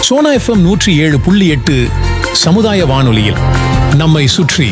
Sona FM நூற்றி ஏழு புள்ளி எட்டு சமுதாய வானொலியில் நம்மை சுற்றி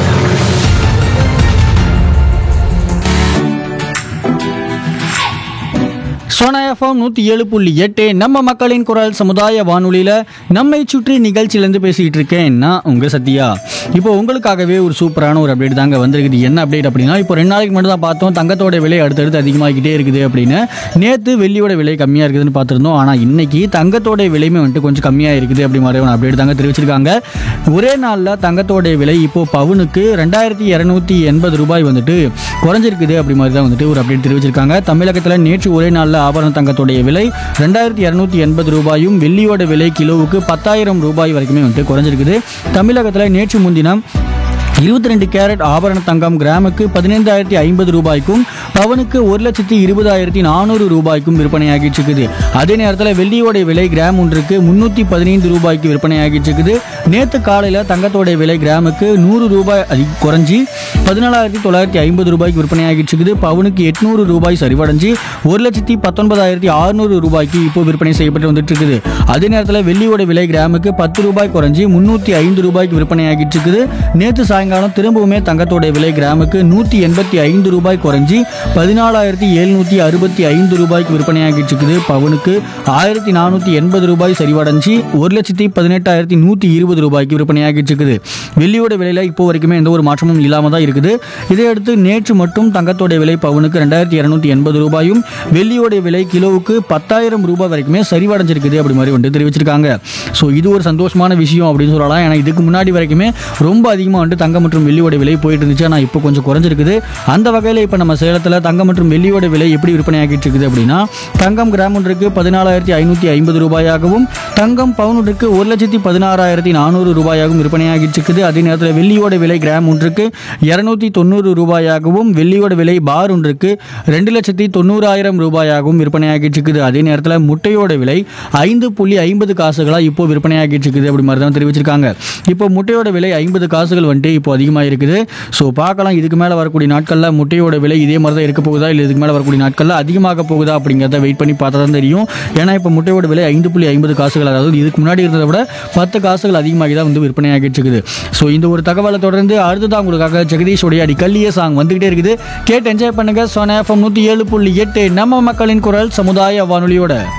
சோனா எஃப்எம் நூற்றி ஏழு புள்ளி எட்டு நம்ம மக்களின் குரல் சமுதாய வானொலியில் நம்மை சுற்றி நிகழ்ச்சியிலேருந்து பேசிக்கிட்டு இருக்கேன் நான் உங்கள் சத்யா இப்போ உங்களுக்காகவே ஒரு சூப்பரான ஒரு அப்டேட் தாங்க வந்திருக்குது என்ன அப்டேட் அப்படின்னா இப்போ ரெண்டு நாளைக்கு மட்டும் தான் பார்த்தோம் தங்கத்தோட விலை அடுத்தடுத்து அதிகமாகிக்கிட்டே இருக்குது அப்படின்னு நேற்று வெள்ளியோட விலை கம்மியாக இருக்குதுன்னு பார்த்துருந்தோம் ஆனால் இன்னைக்கு தங்கத்தோட விலையுமே வந்துட்டு கொஞ்சம் கம்மியாக இருக்குது அப்படி மாதிரி ஒரு அப்டேட் தாங்க தெரிவிச்சிருக்காங்க ஒரே நாளில் தங்கத்தோட விலை இப்போ பவுனுக்கு ரெண்டாயிரத்தி இரநூத்தி எண்பது ரூபாய் வந்துட்டு குறைஞ்சிருக்குது அப்படி மாதிரி தான் வந்துட்டு ஒரு அப்டேட் தெரிவிச்சிருக்காங்க தமிழகத்தில் நேற்று ஒரே நாளில் ஆபரண தங்கத்தோடைய விலை ரெண்டாயிரத்தி இரநூத்தி எண்பது ரூபாயும் வெள்ளியோட விலை கிலோவுக்கு பத்தாயிரம் ரூபாய் வரைக்குமே வந்துட்டு குறைஞ்சிருக்குது தமிழகத்தில் நேற்று முன்தினம் இருபத்தி ரெண்டு கேரட் ஆபரண தங்கம் கிராமுக்கு பதினைந்தாயிரத்தி ஐம்பது ரூபாய்க்கும் பவனுக்கு ஒரு லட்சத்தி இருபதாயிரத்தி நானூறு ரூபாய்க்கும் விற்பனையாகிட்டு இருக்குது அதே நேரத்தில் வெள்ளியோடைய விலை கிராம் ஒன்றுக்கு முந்நூற்றி பதினைந்து ரூபாய்க்கு விற்பனையாகிட்டு இருக்குது நேற்று காலையில் தங்கத்தோடைய விலை கிராமுக்கு நூறு ரூபாய் அதி குறைஞ்சி பதினாலாயிரத்தி தொள்ளாயிரத்தி ஐம்பது ரூபாய்க்கு விற்பனையாகிட்டு இருக்குது பவுனுக்கு எட்நூறு ரூபாய் சரிவடைஞ்சு ஒரு லட்சத்தி பத்தொன்பதாயிரத்தி அறுநூறு ரூபாய்க்கு இப்போ விற்பனை செய்யப்பட்டு வந்துட்டு இருக்குது அதே நேரத்தில் வெள்ளியோட விலை கிராமுக்கு பத்து ரூபாய் குறைஞ்சி முந்நூற்றி ஐந்து ரூபாய்க்கு விற்பனையாகிட்டு இருக்குது நேற்று சாயங்காலம் திரும்பவுமே தங்கத்தோட விலை கிராமுக்கு நூற்றி எண்பத்தி ஐந்து ரூபாய் குறைஞ்சி பதினாலாயிரத்தி எழுநூற்றி அறுபத்தி ஐந்து ரூபாய்க்கு விற்பனையாகிட்டு இருக்குது பவுனுக்கு ஆயிரத்தி நானூற்றி எண்பது ரூபாய் சரிவடைஞ்சு ஒரு லட்சத்தி பதினெட்டாயிரத்தி நூற்றி இருபது ரூபாய்க்கு விற்பனையாகிட்டு இருக்குது வெள்ளியோட விலையில் இப்போ வரைக்குமே எந்த ஒரு மாற்றமும் இல்லாமல் தான் இருக்குது இதையடுத்து நேற்று மட்டும் தங்கத்தோட விலை பவுனுக்கு ரெண்டாயிரத்தி இரநூத்தி எண்பது ரூபாயும் வெள்ளியோட விலை கிலோவுக்கு பத்தாயிரம் ரூபாய் வரைக்குமே சரிவடைஞ்சிருக்குது அப்படி மாதிரி வந்துட்டு தெரிவிச்சிருக்காங்க ஸோ இது ஒரு சந்தோஷமான விஷயம் அப்படின்னு சொல்லலாம் ஏன்னா இதுக்கு முன்னாடி வரைக்குமே ரொம்ப அதிகமாக வந்துட்டு தங்கம் மற்றும் வெள்ளியோட விலை போயிட்டு இருந்துச்சு ஆனால் இப்போ கொஞ்சம் குறைஞ்சிருக்குது அந்த வகையில் இப்போ நம்ம சேலத்தில் தங்கம் மற்றும் வெள்ளியோட விலை எப்படி விற்பனையாகிட்டு இருக்குது அப்படின்னா தங்கம் கிராம் ஒன்றுக்கு பதினாலாயிரத்தி ஐநூற்றி ஐம்பது ரூபாயாகவும் தங்கம் பவுன் ஒன்றுக்கு ஒரு லட்சத்தி பதினாறாயிரத்தி நானூறு ரூபாயாகவும் விற்பனையாகிட்டு இருக்குது அதே நேரத்தில் வெள்ளியோட விலை கிராம் ஒன்றுக்கு இரநூத்தி தொண்ணூறு ரூபாயாகவும் வெள்ளியோட விலை பார் ஒன்றுக்கு ரெண்டு லட்சத்தி தொண்ணூறாயிரம் ரூபாயாகவும் விற்பனையாகிட்டு இருக்குது அதே நேரத்தில் முட்டையோட விலை ஐந்து புள்ளி ஐம்பது காசுகளாக இப்போ விற்பனையாகிட்டு இருக்குது அப்படி மாதிரி தான் தெரிவிச்சிருக்காங்க இப்போ முட்டையோட விலை ஐம்பது காசுகள் வந்துட்டு இப்போ அதிகமாக இருக்குது ஸோ பார்க்கலாம் இதுக்கு மேலே வரக்கூடிய நாட்களில் முட்டையோட விலை இதே மாதிரி தான் இருக்க போகுதா இல்லை இதுக்கு மேலே வரக்கூடிய நாட்களில் அதிகமாக போகுதா அப்படிங்கிறத வெயிட் பண்ணி பார்த்தா தான் தெரியும் ஏன்னா இப்போ முட்டையோட விலை ஐந்து புள்ளி ஐம்பது காசுகள் அதாவது இதுக்கு முன்னாடி இருந்ததை விட பத்து காசுகள் அதிகமாகி தான் வந்து விற்பனையாகிட்டு இருக்குது ஸோ இந்த ஒரு தகவலை தொடர்ந்து அடுத்ததான் உங்களுக்காக ஜெகதீஷோடைய அடி கல்லிய சாங் வந்துகிட்டே இருக்குது கேட்டு என்ஜாய் பண்ணுங்க சோனா எஃப்எம் நூற்றி ஏழு புள்ளி எட்டு நம்ம மக்களின் குரல் சமுதாய வானொலியோட